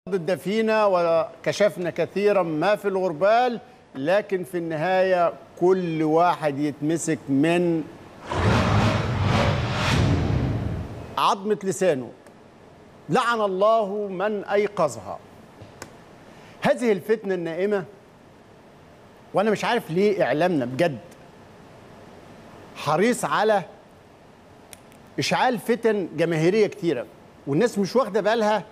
الدفينة وكشفنا كثيرا ما في الغربال لكن في النهاية كل واحد يتمسك من عظمة لسانه لعن الله من أيقظها هذه الفتنة النائمة وأنا مش عارف ليه إعلامنا بجد حريص على إشعال فتن جماهيرية كتيرة والناس مش واخدة بالها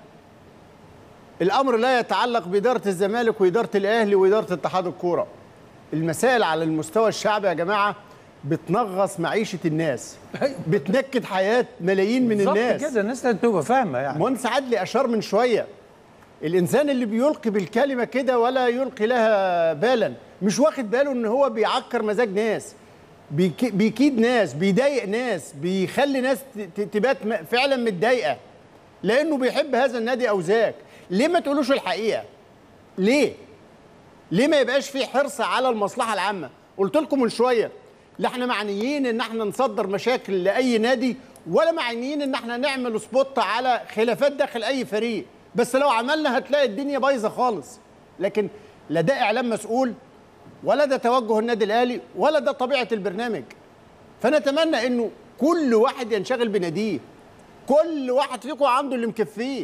الأمر لا يتعلق بإدارة الزمالك وإدارة الأهلي وإدارة اتحاد الكورة المسائل على المستوى الشعبي يا جماعة بتنغص معيشة الناس بتنكد حياة ملايين من بالظبط الناس كده الناس لازم تبقى فاهمه يعني مهندس عدلي اشار من شويه الانسان اللي بيلقي بالكلمه كده ولا يلقي لها بالا مش واخد باله ان هو بيعكر مزاج ناس بيك- بيكيد ناس بيضايق ناس بيخلي ناس ت- ت- تبات م- فعلا متضايقه لانه بيحب هذا النادي او ذاك ليه ما تقولوش الحقيقه ليه ليه ما يبقاش في حرص على المصلحه العامه قلت لكم من شويه لا احنا معنيين ان احنا نصدر مشاكل لاي نادي ولا معنيين ان احنا نعمل سبوت على خلافات داخل اي فريق بس لو عملنا هتلاقي الدنيا بايظه خالص لكن لا ده اعلام مسؤول ولا ده توجه النادي الاهلي ولا ده طبيعه البرنامج فنتمنى انه كل واحد ينشغل بناديه كل واحد فيكم عنده اللي مكفيه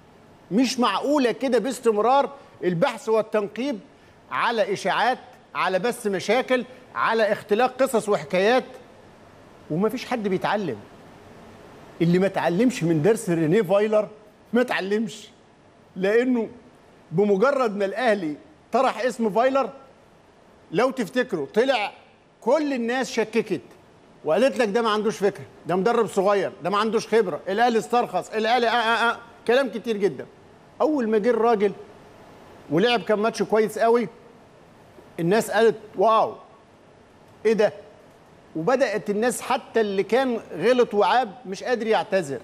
مش معقوله كده باستمرار البحث والتنقيب على اشاعات على بث مشاكل على اختلاق قصص وحكايات ومفيش حد بيتعلم اللي ما اتعلمش من درس رينيه فايلر ما اتعلمش لانه بمجرد ما الاهلي طرح اسم فايلر لو تفتكروا طلع كل الناس شككت وقالت لك ده ما عندوش فكره ده مدرب صغير ده ما عندوش خبره الاهلي استرخص الاهلي آه آه آه. كلام كتير جدا اول ما جه الراجل ولعب كان ماتش كويس قوي الناس قالت واو ايه ده وبدات الناس حتى اللي كان غلط وعاب مش قادر يعتذر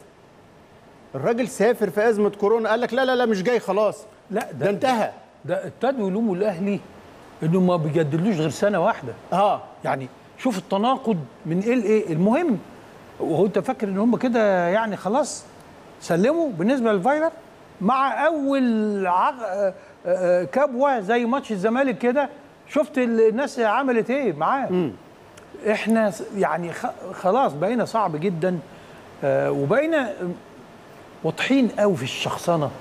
الراجل سافر في ازمه كورونا قال لك لا لا لا مش جاي خلاص لا ده انتهى ده ابتدوا يلوموا الاهلي انه ما بيجددلوش غير سنه واحده اه يعني شوف التناقض من ايه لايه المهم وهو انت فاكر ان هم كده يعني خلاص سلموا بالنسبه للفايلر مع اول عق... آه، آه، كبوه زي ماتش الزمالك كده شفت الناس عملت ايه معاه احنا س- يعني خ- خلاص بقينا صعب جدا آه، وبقينا واضحين قوي في الشخصنه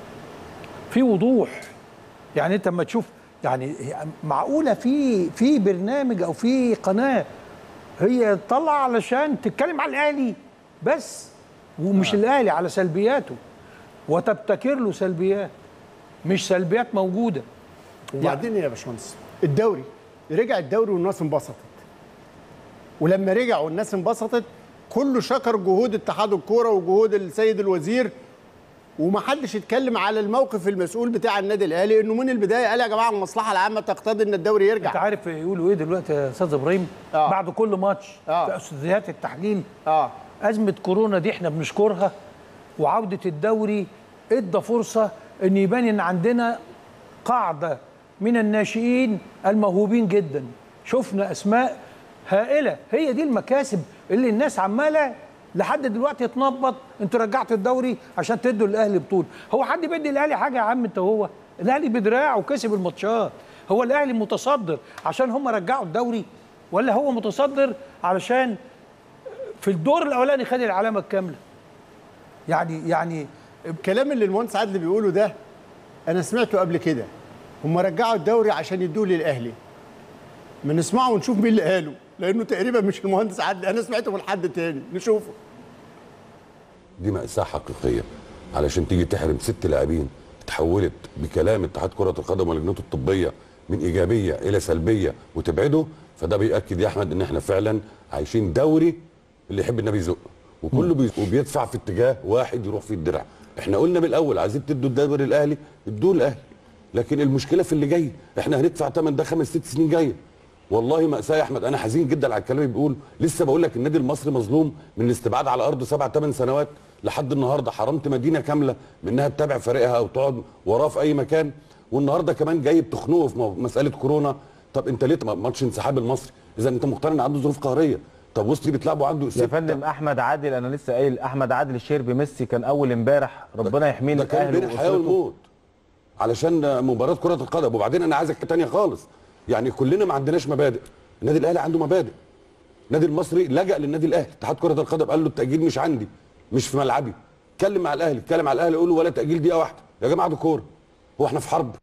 في وضوح يعني انت لما تشوف يعني هي معقوله في في برنامج او في قناه هي طلع علشان تتكلم على الاهلي بس ومش آه. الاهلي على سلبياته وتبتكر له سلبيات مش سلبيات موجوده وبعدين يا باشمهندس الدوري رجع الدوري والناس انبسطت ولما رجع والناس انبسطت كله شكر جهود اتحاد الكوره وجهود السيد الوزير ومحدش اتكلم على الموقف المسؤول بتاع النادي الاهلي انه من البدايه قال يا جماعه المصلحه العامه تقتضي ان الدوري انت يرجع عارف يقولوا ايه دلوقتي يا استاذ ابراهيم آه. بعد كل ماتش آه. في استوديوهات التحليل اه أزمة كورونا دي احنا بنشكرها وعودة الدوري ادى فرصة ان يبان ان عندنا قاعدة من الناشئين الموهوبين جدا شفنا اسماء هائلة هي دي المكاسب اللي الناس عمالة لحد دلوقتي تنبط انتوا رجعتوا الدوري عشان تدوا الاهلي بطولة هو حد بيدي الاهلي حاجة يا عم انت هو الاهلي بدراعه وكسب الماتشات هو الاهلي متصدر عشان هم رجعوا الدوري ولا هو متصدر علشان في الدور الاولاني خد العلامه الكامله يعني يعني الكلام اللي المهندس عادل بيقوله ده انا سمعته قبل كده هم رجعوا الدوري عشان يدوه للاهلي ما نسمعه ونشوف مين اللي قاله لانه تقريبا مش المهندس عادل انا سمعته من حد تاني نشوفه دي مأساة حقيقية علشان تيجي تحرم ست لاعبين تحولت بكلام اتحاد كرة القدم ولجنته الطبية من إيجابية إلى سلبية وتبعده فده بيأكد يا أحمد إن إحنا فعلا عايشين دوري اللي يحب النبي يزق وكله بي... وبيدفع في اتجاه واحد يروح فيه الدرع احنا قلنا من الاول عايزين تدوا الدوري الاهلي ادوه الاهلي لكن المشكله في اللي جاي احنا هندفع ثمن ده خمس ست سنين جايه والله مأساة يا احمد انا حزين جدا على الكلام اللي بيقول لسه بقول لك النادي المصري مظلوم من الاستبعاد على ارضه سبع ثمان سنوات لحد النهارده حرمت مدينه كامله من انها تتابع فريقها او تقعد وراه في اي مكان والنهارده كمان جاي بتخنقه في مو- مساله كورونا طب انت ليه ماتش انسحاب المصري اذا انت مقتنع ان عنده ظروف قهريه طب وسط بتلعبوا عنده يا ستة. فندم احمد عادل انا لسه قايل احمد عادل الشربي ميسي كان اول امبارح ربنا يحمينا ده كان بين الحياه والموت علشان مباراه كره القدم وبعدين انا عايزك تانية خالص يعني كلنا ما عندناش مبادئ النادي الاهلي عنده مبادئ النادي المصري لجأ للنادي الاهلي اتحاد كره القدم قال له التاجيل مش عندي مش في ملعبي اتكلم مع الاهلي اتكلم مع الاهلي قول له ولا تاجيل دقيقه واحده يا جماعه دي كوره هو احنا في حرب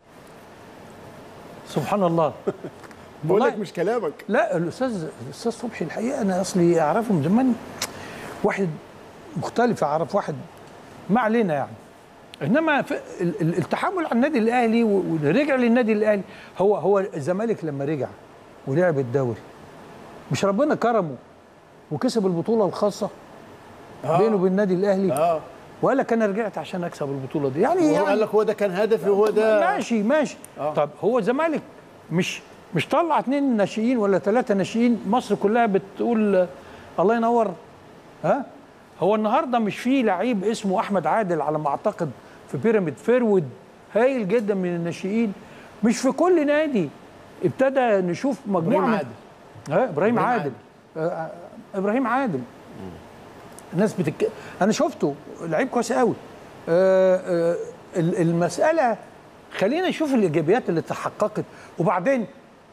سبحان الله بقول لك والله- مش كلامك لا الاستاذ الاستاذ صبحي الحقيقه انا اصلي اعرفه من زمان واحد مختلف اعرف واحد ما علينا يعني انما في ال- ال- التحامل على النادي الاهلي و- ورجع للنادي الاهلي هو هو الزمالك لما رجع ولعب الدوري مش ربنا كرمه وكسب البطوله الخاصه بينه وبين النادي الاهلي اه ولا كان رجعت عشان اكسب البطوله دي يعني, وهو يعني قال لك هو ده كان هدفي وهو ده ماشي ماشي آه. طب هو الزمالك مش مش طلع اتنين ناشئين ولا ثلاثه ناشئين مصر كلها بتقول آه، الله ينور ها هو النهارده مش في لعيب اسمه احمد عادل على ما اعتقد في بيراميد فيرود هايل جدا من الناشئين مش في كل نادي ابتدى نشوف مجموعه إبراهيم من- عادل. ها ابراهيم إبراهيم عادل آه، آه، ابراهيم عادل الناس بتك... انا شفته لعيب كويس قوي آه آه ال- المساله خلينا نشوف الايجابيات اللي تحققت وبعدين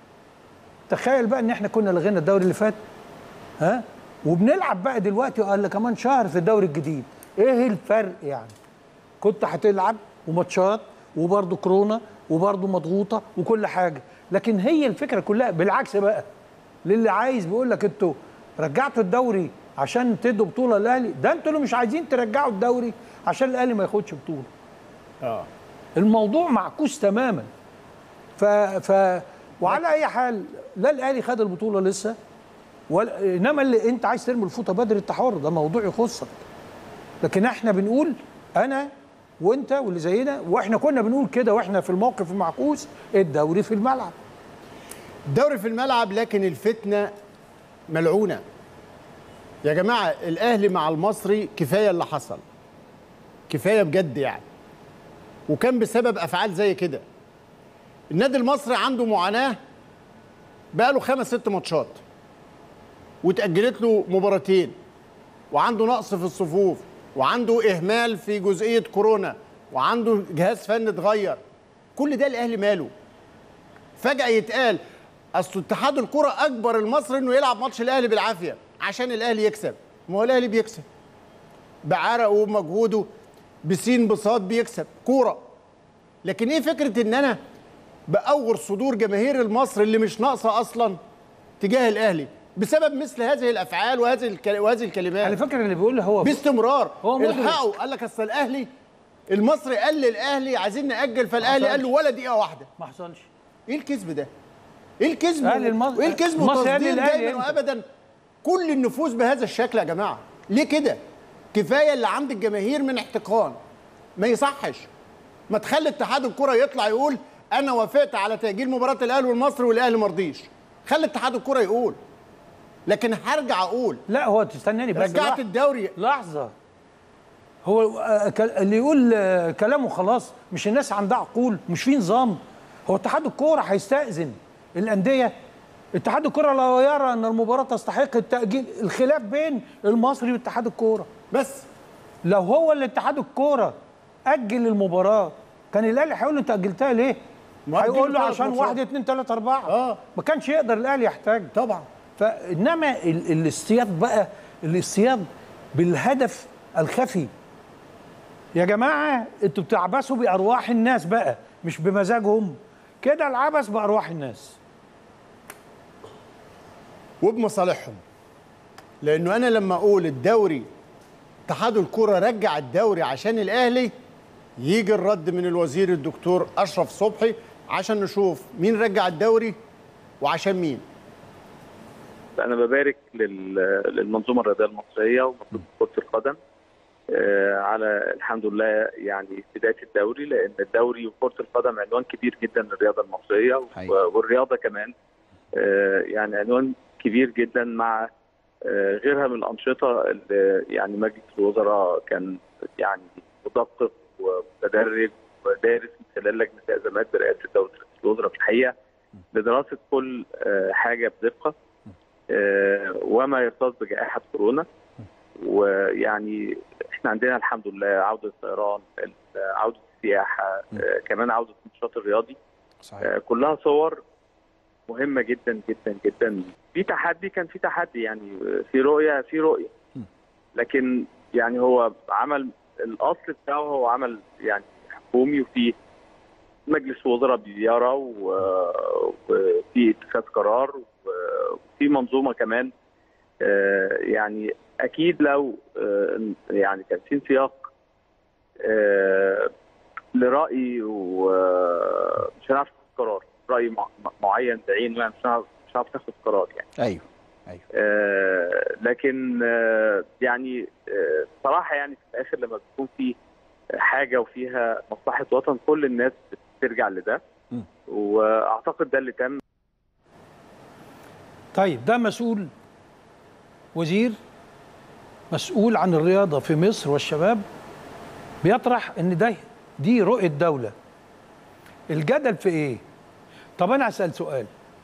تخيل بقى ان احنا كنا لغينا الدوري اللي فات ها وبنلعب بقى دلوقتي وقال كمان شهر في الدوري الجديد ايه الفرق يعني كنت هتلعب وماتشات وبرضه كورونا وبرضه مضغوطه وكل حاجه لكن هي الفكره كلها بالعكس بقى للي عايز بيقول لك انتوا رجعتوا الدوري عشان تدوا بطوله للاهلي ده انتوا اللي مش عايزين ترجعوا الدوري عشان الاهلي ما ياخدش بطوله اه الموضوع معكوس تماما ف ف وعلى اي حال لا الاهلي خد البطوله لسه ولا انما اللي انت عايز ترمي الفوطه بدري انت حر ده موضوع يخصك لكن احنا بنقول انا وانت واللي زينا واحنا كنا بنقول كده واحنا في الموقف المعكوس الدوري في الملعب الدوري في الملعب لكن الفتنه ملعونه يا جماعه الاهلي مع المصري كفايه اللي حصل كفايه بجد يعني وكان بسبب افعال زي كده النادي المصري عنده معاناه بقاله خمس ست ماتشات وتأجلت له مباراتين وعنده نقص في الصفوف وعنده إهمال في جزئية كورونا وعنده جهاز فني اتغير كل ده الأهلي ماله فجأة يتقال أصل اتحاد الكرة أجبر المصري إنه يلعب ماتش الأهلي بالعافية عشان الأهلي يكسب ما هو الأهلي بيكسب بعرقه ومجهوده بسين بصاد بيكسب كورة لكن إيه فكرة إن أنا بأور صدور جماهير المصري اللي مش ناقصة أصلا تجاه الأهلي بسبب مثل هذه الأفعال وهذه الكل... وهذه على الكلمات فكره اللي بيقول هو باستمرار هو مدرك. الحقوا قال لك أصل الأهلي المصري قال للأهلي عايزين نأجل فالأهلي قال له ولا دقيقة واحدة ما حصلش ايه الكذب ده؟ ايه الكذب؟ أهلي المص- ايه الكذب المصري قال وتصدير للأهلي دايما إمتى؟ وابدا كل النفوذ بهذا الشكل يا جماعه ليه كده؟ كفايه اللي عند الجماهير من احتقان ما يصحش ما تخلي اتحاد الكره يطلع يقول انا وافقت على تاجيل مباراه الاهلي والمصري والاهلي ما رضيش خلي اتحاد الكره يقول لكن هرجع اقول لا هو تستناني بس رجعت لحظة. الدوري لحظه هو آه، ك- اللي يقول آه، كلامه خلاص مش الناس عندها عقول مش في نظام هو اتحاد الكوره هيستأذن الأندية اتحاد الكوره لو يرى ان المباراة تستحق التأجيل الخلاف بين المصري واتحاد الكوره بس لو هو اللي اتحاد الكوره أجل المباراة كان الأهلي هيقول له انت أجلتها ليه؟ ما هيقول له أجله عشان ثلاث واحد ماتشات. اتنين تلاتة أربعة آه. ما كانش يقدر الأهلي يحتاج طبعا فانما ال- الاصطياد بقى الاصطياد بالهدف الخفي يا جماعه انتوا بتعبثوا بارواح الناس بقى مش بمزاجهم كده العبث بارواح الناس وبمصالحهم لانه انا لما اقول الدوري اتحاد الكره رجع الدوري عشان الاهلي يجي الرد من الوزير الدكتور اشرف صبحي عشان نشوف مين رجع الدوري وعشان مين انا ببارك لل- للمنظومه الرياضيه المصريه ومنظومه كره القدم آه، على الحمد لله يعني بدايه الدوري لان الدوري وكره القدم عنوان كبير جدا للرياضه المصريه حقيقي. و- والرياضه كمان آه، يعني عنوان كبير جدا مع آه، غيرها من الانشطه اللي يعني مجلس الوزراء كان يعني مدقق ومتدرج ودارس من خلال لجنه الازمات برئاسه دوله رئيس الوزراء في الحقيقه لدراسه كل آه، حاجه بدقه آه، وما يرتبط بجائحه كورونا ويعني احنا عندنا الحمد لله عوده الطيران ال- عوده السياحه آه، كمان عوده النشاط الرياضي صحيح آه، كلها صور مهمه جدا جدا جدا في تحدي كان في تحدي يعني آه، في رؤيه في رؤيه لكن يعني هو عمل الاصل بتاعه هو عمل يعني حكومي وفي مجلس وزراء بيرى و- وفي اتخاذ قرار و- وفي منظومه كمان آه، يعني اكيد لو آه، يعني كان في سياق آه، لراي ومش هنعرف ناخد قرار راي مع- معين بعينه يعني مش هنعرف مش هنعرف ناخد قرار يعني ايوه ايوه آه، لكن آه، يعني آه، صراحه يعني في الاخر لما بيكون في حاجه وفيها مصلحه وطن كل الناس بترجع لده م. واعتقد ده اللي تم طيب ده مسؤول وزير مسؤول عن الرياضة في مصر والشباب بيطرح ان ده دي رؤية دولة الجدل في ايه طب انا اسأل سؤال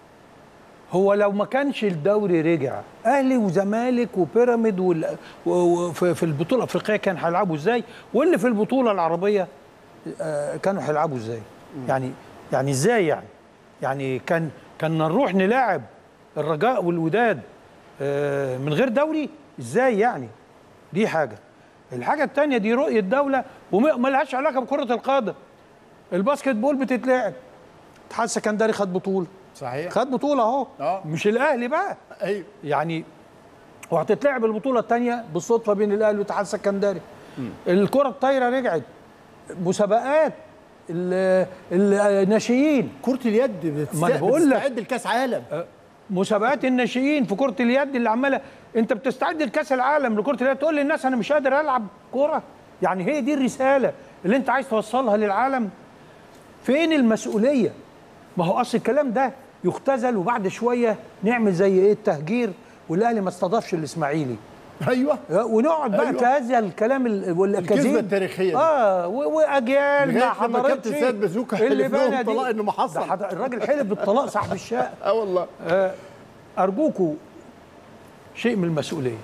هو لو ما كانش الدوري رجع اهلي وزمالك وبيراميد وال- و- وفي في البطوله الافريقيه كان هيلعبوا ازاي واللي في البطوله العربيه آه، كانوا هيلعبوا ازاي يعني يعني ازاي يعني يعني كان كان نروح نلاعب الرجاء والوداد آه، من غير دوري ازاي يعني دي حاجه الحاجه الثانيه دي رؤيه دوله وما لهاش علاقه بكره القدم الباسكت بول بتتلعب الاتحاد السكندري خد بطوله صحيح خد بطوله اهو آه. مش الاهلي بقى ايوه يعني وهتتلعب البطوله الثانيه بالصدفه بين الاهلي والاتحاد السكندري الكره الطايره رجعت مسابقات ال- ال- الناشئين كرة اليد ما أنا بقول لك. بتستعد لكاس عالم مسابقات الناشئين في كره اليد اللي عماله انت بتستعد لكاس العالم لكره اليد تقول للناس انا مش قادر العب كره يعني هي دي الرساله اللي انت عايز توصلها للعالم فين المسؤوليه ما هو اصل الكلام ده يختزل وبعد شويه نعمل زي ايه التهجير والاهلي ما استضافش الاسماعيلي ايوه ونقعد بقى أيوة. في هذا الكلام ال- والاكاذيب الكذبة التاريخية دي. اه و- واجيال ما لغاية لما حضرتش كابتن سيد بازوكا اللي حلف لهم بنى دي- طلاق إنه ما حصل. ده حض- الراجل حلف بالطلاق صاحب الشقه اه والله ارجوكوا شيء من المسؤوليه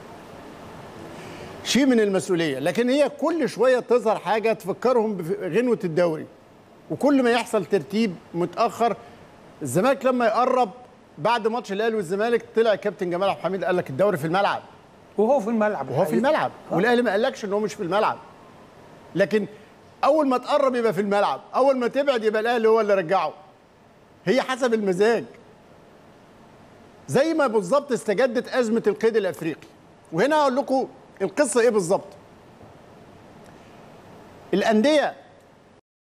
شيء من المسؤوليه لكن هي كل شويه تظهر حاجه تفكرهم بغنوه الدوري وكل ما يحصل ترتيب متاخر الزمالك لما يقرب بعد ماتش الاهلي والزمالك طلع كابتن جمال عبد الحميد قال لك الدوري في الملعب وهو في الملعب وهو في الحقيقة. الملعب والاهلي ما قالكش ان هو مش في الملعب لكن اول ما تقرب يبقى في الملعب اول ما تبعد يبقى الاهلي هو اللي رجعه هي حسب المزاج زي ما بالظبط استجدت ازمه القيد الافريقي وهنا اقول لكم القصه ايه بالظبط الانديه